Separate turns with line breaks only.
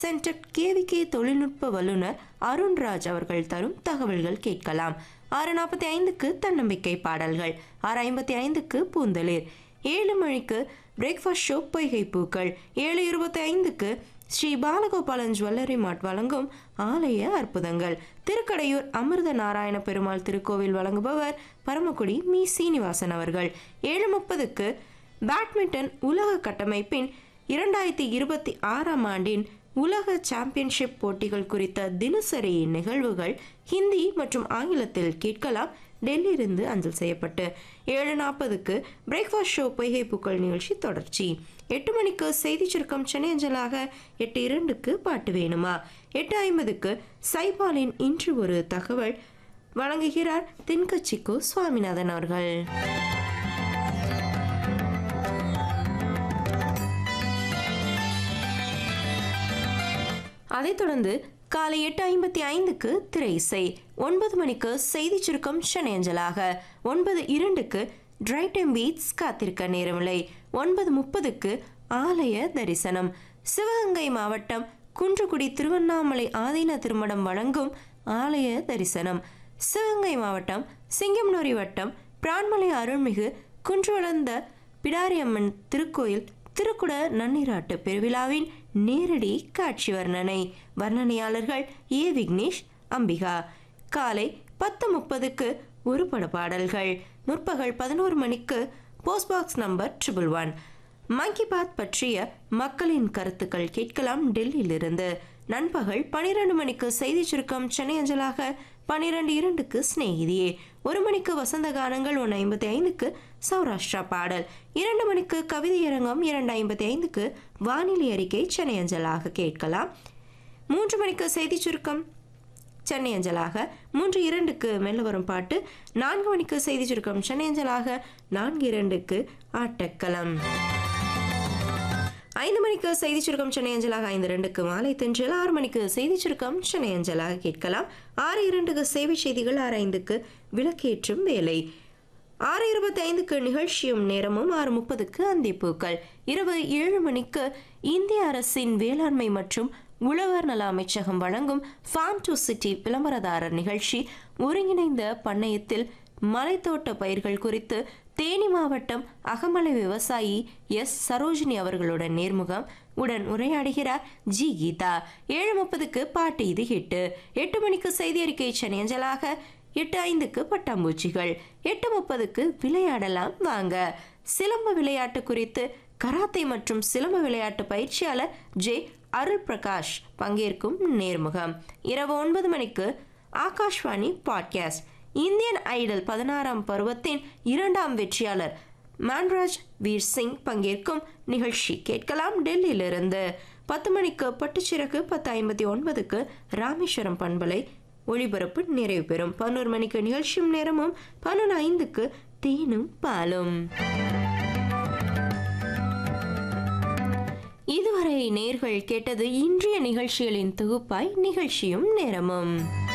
centre KVK தொழில்நுட்ப வல்லுநர் அருண்ராஜ் அவர்கள் தரும் தகவல்கள் கேட்கலாம் ஆறு நாற்பத்தி ஐந்துக்கு தன்னம்பிக்கை பாடல்கள் ஆறு ஐம்பத்தி ஐந்துக்கு பூந்தளிர் ஏழு மணிக்கு பிரேக்ஃபாஸ்ட் ஷோ பொய்கை பூக்கள் ஏழு இருபத்தி ஐந்துக்கு ஸ்ரீ பாலகோபாலன் ஜுவல்லரி மார்ட் வழங்கும் ஆலய அற்புதங்கள் திருக்கடையூர் அமிர்த நாராயண பெருமாள் திருக்கோவில் வழங்குபவர் பரமக்குடி மீ சீனிவாசன் அவர்கள் ஏழு முப்பதுக்கு பேட்மிண்டன் உலக கட்டமைப்பின் இரண்டாயிரத்தி இருபத்தி ஆறாம் ஆண்டின் உலக சாம்பியன்ஷிப் போட்டிகள் குறித்த தினசரி நிகழ்வுகள் ஹிந்தி மற்றும் ஆங்கிலத்தில் கேட்கலாம் டெல்லியிலிருந்து அஞ்சல் செய்யப்பட்டு ஏழு நாற்பதுக்கு பிரேக்ஃபாஸ்ட் ஷோ பொய்கை பூக்கள் நிகழ்ச்சி தொடர்ச்சி எட்டு மணிக்கு செய்தி சுருக்கம் சென்னை அஞ்சலாக எட்டு இரண்டுக்கு பாட்டு வேணுமா எட்டு ஐம்பதுக்கு சைபாலின் இன்று ஒரு தகவல் வழங்குகிறார் தென்கட்சிக்கு சுவாமிநாதன் அவர்கள் அதைத் தொடர்ந்து காலை எட்டு ஐம்பத்தி ஐந்துக்கு திரை இசை ஒன்பது மணிக்கு செய்தி சுருக்கம் சென்னையஞ்சலாக ஒன்பது இரண்டுக்கு ட்ரை டைம் பீட்ஸ் காத்திருக்க நேரமில்லை ஒன்பது முப்பதுக்கு ஆலய தரிசனம் சிவகங்கை மாவட்டம் குன்றுக்குடி திருவண்ணாமலை ஆதீன திருமணம் வழங்கும் ஆலய தரிசனம் சிவகங்கை மாவட்டம் சிங்கம்னூரி வட்டம் பிரான்மலை அருள்மிகு குன்றுவளர்ந்த பிடாரியம்மன் திருக்கோயில் திருக்குட நன்னீராட்டு பெருவிழாவின் நேரடி காட்சி வர்ணனை வர்ணனையாளர்கள் ஏ விக்னேஷ் அம்பிகா காலை பத்து முப்பதுக்கு ஒரு பட பாடல்கள் முற்பகல் பதினோரு மணிக்கு post box number triple one Mann பாத் பற்றிய மக்களின் கருத்துக்கள் கேட்கலாம் டெல்லியிலிருந்து நண்பகல் பனிரெண்டு மணிக்கு செய்தி சுருக்கம் சென்னை அஞ்சலாக பனிரெண்டு இரண்டுக்கு சிநேகிதியே ஒரு மணிக்கு வசந்த கானங்கள் ஒன்று ஐம்பத்தி ஐந்துக்கு சௌராஷ்டிரா பாடல் இரண்டு மணிக்கு கவிதை அரங்கம் இரண்டு ஐம்பத்தி ஐந்துக்கு வானிலை அறிக்கை சென்னை அஞ்சலாக கேட்கலாம் மூன்று மணிக்கு செய்தி சுருக்கம் சென்னை அஞ்சலாக மூன்று இரண்டுக்கு மெல்ல வரும் பாட்டு நான்கு மணிக்கு செய்தி சுருக்கம் சென்னை அஞ்சலாக நான்கு இரண்டுக்கு ஆட்டக்களம் ஐந்து மணிக்கு செய்தி சுருக்கம் சென்னை அஞ்சலாக ஐந்து ரெண்டுக்கு மாலை தென்றல் ஆறு மணிக்கு செய்தி சுருக்கம் சென்னை அஞ்சலாக கேட்கலாம் ஆறு இரண்டுக்கு சேவை செய்திகள் ஆறு ஐந்துக்கு விளக்கேற்றும் வேலை ஆறு இருபத்தி ஐந்துக்கு நிகழ்ச்சியும் நேரமும் ஆறு முப்பதுக்கு அந்திப்பூக்கள் இரவு ஏழு மணிக்கு இந்திய அரசின் வேளாண்மை மற்றும் உழவர் நல அமைச்சகம் வழங்கும் ஃபார்ம் டு சிட்டி விளம்பரதாரர் நிகழ்ச்சி ஒருங்கிணைந்த பண்ணையத்தில் மலைத்தோட்ட பயிர்கள் குறித்து தேனி மாவட்டம் அகமலை விவசாயி எஸ் சரோஜினி அவர்களுடன் நேர்முகம் உடன் உரையாடுகிறார் ஜி கீதா ஏழு முப்பதுக்கு பாட்டு இது ஹிட்டு எட்டு மணிக்கு செய்தி அறிக்கை சென்னையஞ்சலாக எட்டு ஐந்துக்கு பட்டாம்பூச்சிகள் எட்டு முப்பதுக்கு விளையாடலாம் வாங்க சிலம்ப விளையாட்டு குறித்து கராத்தே மற்றும் சிலம்ப விளையாட்டு பயிற்சியாளர் ஜே அருள் பிரகாஷ் பங்கேற்கும் நேர்முகம் இரவு ஒன்பது மணிக்கு ஆகாஷ்வாணி பாட்காஸ்ட் இந்தியன் ஐடல் பதினாறாம் பருவத்தின் இரண்டாம் வெற்றியாளர் மான்ராஜ் வீர் சிங் பங்கேற்கும் நிகழ்ச்சி கேட்கலாம் டெல்லியிலிருந்து பத்து மணிக்கு பட்டுச்சிறகு பத்து ஐம்பத்தி ஒன்பதுக்கு ராமேஸ்வரம் பண்பலை ஒளிபரப்பு நிறைவு பெறும் பதினோரு மணிக்கு நிகழ்ச்சியும் நேரமும் பதினொன்று ஐந்துக்கு தேனும் பாலும் இதுவரை நேர்கள் கேட்டது இன்றைய நிகழ்ச்சிகளின் தொகுப்பாய் நிகழ்ச்சியும் நேரமும்